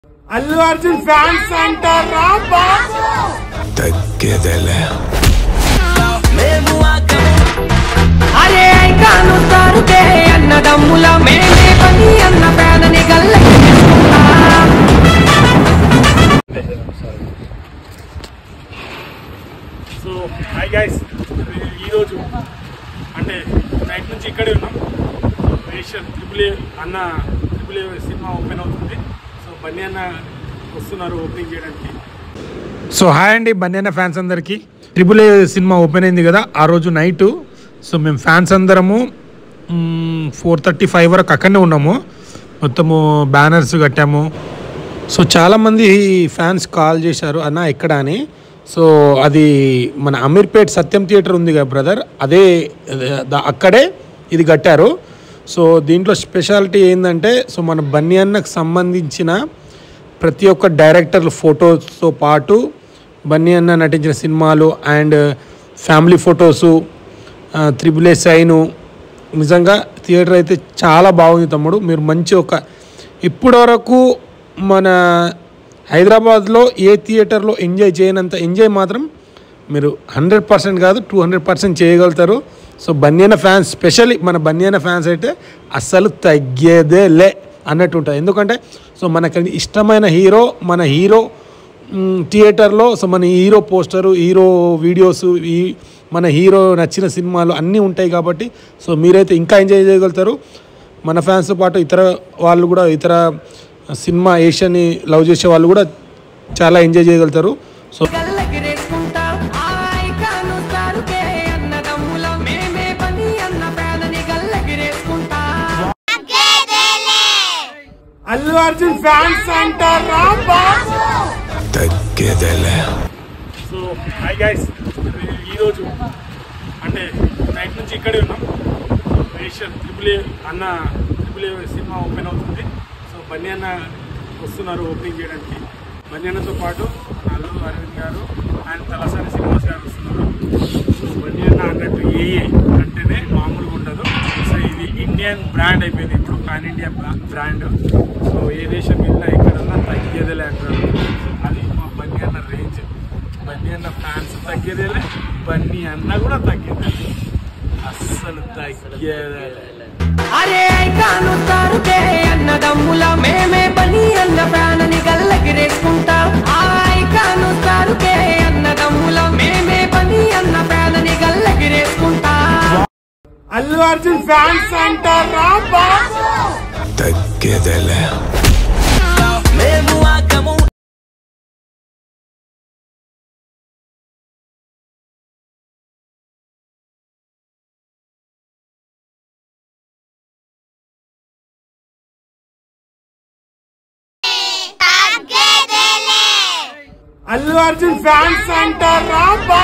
Allu Arjun fans అంటారా బాబు తగ్గేదేలే అరే కాను తారుకే అన్నదమ్ముల మేమే పని అన్న పేదని గల్లకి తీసుకుంటా సో హాయ్ గైస్ ఈరోజు అంటే నైట్ నుంచి ఇక్కడే ఉన్నాం రేషన్ ట్రిపుల్ ఏ అన్న ట్రిపుల్ ఏ సినిమా ఓపెన్ అవుతుంది సో బన్నీ అన్న వస్తున్నారు ఓపెనింగ్ చేయడానికి సో హాయ్ అండి బన్నీ ఫ్యాన్స్ అందరికీ ట్రిపుల్ ఏ సినిమా ఓపెన్ అయింది కదా ఆ రోజు నైటు సో మేము ఫ్యాన్స్ అందరము ఫోర్ థర్టీ ఫైవ్ వరకు అక్కడనే ఉన్నాము మొత్తము బ్యానర్స్ కట్టాము సో చాలామంది ఫ్యాన్స్ కాల్ చేశారు అన్న ఎక్కడ అని సో అది మన అమీర్పేట్ సత్యం థియేటర్ ఉంది కదా బ్రదర్ అదే ద- అక్కడే ఇది కట్టారు సో దీంట్లో స్పెషాలిటీ ఏంటంటే సో మన బన్నీ అన్నకు సంబంధించిన ప్రతి ఒక్క డైరెక్టర్ ఫొటోస్తో పాటు బన్నీ అన్న నటించిన సినిమాలు and family photos triple A sign నిజంగా థియేటర్ అయితే చాలా బాగుంది తమ్ముడు మీరు మంచి ఒక ఇప్పటి వరకు మన హైదరాబాద్లో ఏ థియేటర్లో ఎంజాయ్ చేయనంత ఎంజాయ్ మాత్రం మీరు హండ్రెడ్ పర్సెంట్ కాదు టూ హండ్రెడ్ పర్సెంట్ చేయగలుగుతారు సో బన్యాన ఫ్యాన్స్ స్పెషల్లీ మన బన్యాన ఫ్యాన్స్ అయితే అస్సలు తగ్గేదే లే అన్నట్టు ఉంటుంది ఎందుకంటే సో మనకి ఇష్టమైన హీరో మన హీరో మ్, థియేటర్లో సో మన హీరో పోస్టరు హీరో వీడియోస్ ఈ మన హీరో నచ్చిన సినిమాలు అన్నీ ఉంటాయి కాబట్టి సో మీరైతే ఇంకా ఎంజాయ్ చేయగలుగుతారు మన ఫ్యాన్స్తో పాటు ఇతర వాళ్ళు కూడా ఇతర సినిమా ఏషియాని లవ్ చేసే వాళ్ళు కూడా చాలా ఎంజాయ్ చేయగలుగుతారు సో గల్లకి రేసుకుంటా ఆయ్ కాను తారుకే అన్నదమ్ముల మేమే పని అన్న పేదని గల్లకి రేసుకుంటా అల్లు అర్జున్ ఫ్యాన్స్ అంటారా బాబు తగ్గేదేలే సో హాయ్ గైస్ ఈరోజు అంటే నైట్ నుంచి ఇక్కడే ఉన్నాం రేషన్ ట్రిపుల్ ఏ అన్న ట్రిపుల్ ఏ సినిమా ఓపెన్ అవుతుంది సో బన్నీ అన్న వస్తున్నారు ఓపెనింగ్ చేయడానికి బన్నీ అన్నతో పాటు మన అల్లు అరవింద్ గారు అండ్ తలసాని శ్రీనివాస్ గారు వస్తున్నారు సో బన్నీ అన్న అన్నట్టు ఏఏ అంటేనే మామూలుగా ఉండదు సో ఇది ఇండియన్ బ్రాండ్ అయిపోయింది ఇప్పుడు పాన్ ఇండియా బ్రాండ్ సో ఏ దేశం వెళ్ళినా ఎక్కడన్నా తగ్గేదేలే అంటారు అది మా బన్నీ అన్న రేంజ్ బన్నీ అన్న ఫ్యాన్స్ తగ్గేదేలే బన్నీ అన్న కూడా తగ్గేదేలే అస్సలు తగ్గేదేలే అరే కాను తారుకే అన్నదమ్ముల మేమే పని అన్న పేదని గల్లకి రేసుకుంటా ఆయ్ కాను తారుకే అన్నదమ్ముల మేమే పని అన్న పేదని గల్లకి రేసుకుంటా అల్లు అర్జున్ ఫ్యాన్స్ అంటారా బాబు తగ్గేదేలే అల్లు అర్జున్ ఫ్యాన్స్ అంటారా బాబు